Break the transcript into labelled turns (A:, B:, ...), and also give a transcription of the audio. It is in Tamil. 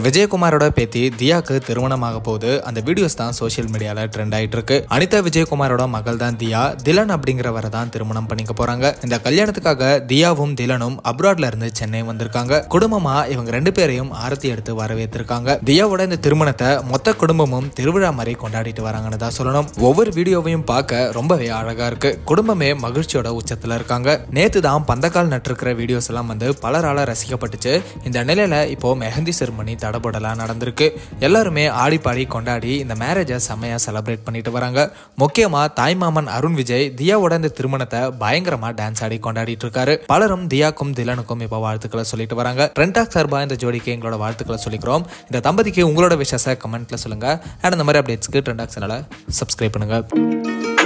A: விஜயகுமாரோட பேத்தி தியாக்கு திருமணமாக போகுது அந்த வீடியோஸ் தான் சோஷியல் மீடியால ட்ரெண்ட் ஆயிட்டு இருக்கு அனிதா விஜயகுமாரோட மகள் தான் தியா திலன் அப்படிங்கிறவரை தான் திருமணம் பண்ணிக்க போறாங்க இந்த கல்யாணத்துக்காக தியாவும் திலனும் அப்ராட்ல இருந்து சென்னை வந்திருக்காங்க குடும்பமா இவங்க ரெண்டு பேரையும் ஆரத்தி எடுத்து வரவேற்றிருக்காங்க தியாவோட இந்த திருமணத்தை மொத்த குடும்பமும் திருவிழா மாதிரி கொண்டாடிட்டு வராங்கன்னு தான் சொல்லணும் ஒவ்வொரு வீடியோவையும் பார்க்க ரொம்பவே அழகா இருக்கு குடும்பமே மகிழ்ச்சியோட உச்சத்துல இருக்காங்க நேத்து தான் பந்தக்கால் நட்டிருக்கிற வீடியோஸ் எல்லாம் வந்து பலரால ரசிக்கப்பட்டுச்சு இந்த நிலையில இப்போ மெஹந்தி செருமனி தடபடலாம் நடந்திருக்கு எல்லாருமே ஆடி பாடி கொண்டாடி இந்த மேரேஜை செம்மையா செலிப்ரேட் பண்ணிட்டு வராங்க முக்கியமா தாய்மாமன் அருண் விஜய் தியாவோட இந்த திருமணத்தை பயங்கரமா டான்ஸ் ஆடி கொண்டாடிட்டு இருக்காரு பலரும் தியாக்கும் திலனுக்கும் இப்போ வாழ்த்துக்களை சொல்லிட்டு வராங்க ட்ரெண்டாக் சார்பா இந்த ஜோடிக்கு எங்களோட வாழ்த்துக்களை சொல்லிக்கிறோம் இந்த தம்பதிக்கு உங்களோட விஷயத்தை கமெண்ட்ல சொல்லுங்க அண்ட் இந்த மாதிரி அப்டேட்ஸ்க்கு ட்ரெண்டாக் சேனலை சப்ஸ்கிரைப் பண்ணுங்க